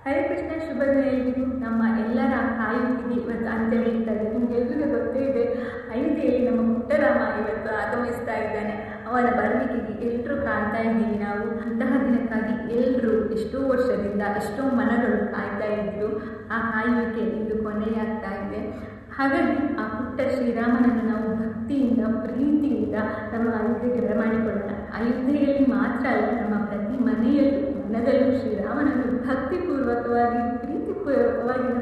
ಹರಿಕೃಷ್ಣ ಶುಭ ದಿನ ನಮ್ಮ ಎಲ್ಲರ ಕಾಯುತ್ತಿಗೆ ಇವತ್ತು ಅಂತ್ಯವಿಡ್ತಾ ಇದೆ ನಿಮಗೆಲ್ಲರಿಗೂ ಗೊತ್ತೇ ಇದೆ ಅಯೋಧ್ಯೆಯಲ್ಲಿ ನಮ್ಮ ಪುಟ್ಟರಾಮ ಇವತ್ತು ಆಗಮಿಸ್ತಾ ಇದ್ದಾನೆ ಅವನ ಬರಲಿಕ್ಕೆ ಎಲ್ಲರೂ ಕಾಣ್ತಾ ಇದ್ದೀವಿ ನಾವು ಅಂತಹ ದಿನಕ್ಕಾಗಿ ಎಲ್ಲರೂ ಎಷ್ಟೋ ವರ್ಷದಿಂದ ಎಷ್ಟೋ ಮನಗಳು ಕಾಯ್ತಾ ಇದ್ರು ಆ ಕಾಯುವಿಕೆ ಇಂದು ಕೊನೆಯಾಗ್ತಾ ಇದೆ ಹಾಗಾಗಿ ಆ ಪುಟ್ಟ ಶ್ರೀರಾಮನನ್ನು ನಾವು ಭಕ್ತಿಯಿಂದ ಪ್ರೀತಿಯಿಂದ ನಮ್ಮ ಅಯೋಧ್ಯೆಗೆ ಬರಮಾಡಿಕೊಳ್ಳೋಣ ಅಯೋಧ್ಯೆಯಲ್ಲಿ ಮಾತ್ರ ಅಲ್ಲ ನಮ್ಮ ಪ್ರತಿ ಮನೆಯಲ್ಲೂ ಮನದಲ್ಲೂ ಶ್ರೀರಾಮನನ್ನು ಭಕ್ತಿಪೂರ್ವಕವಾಗಿ ಪ್ರೀತಿಪೂರ್ವಕವಾಗಿ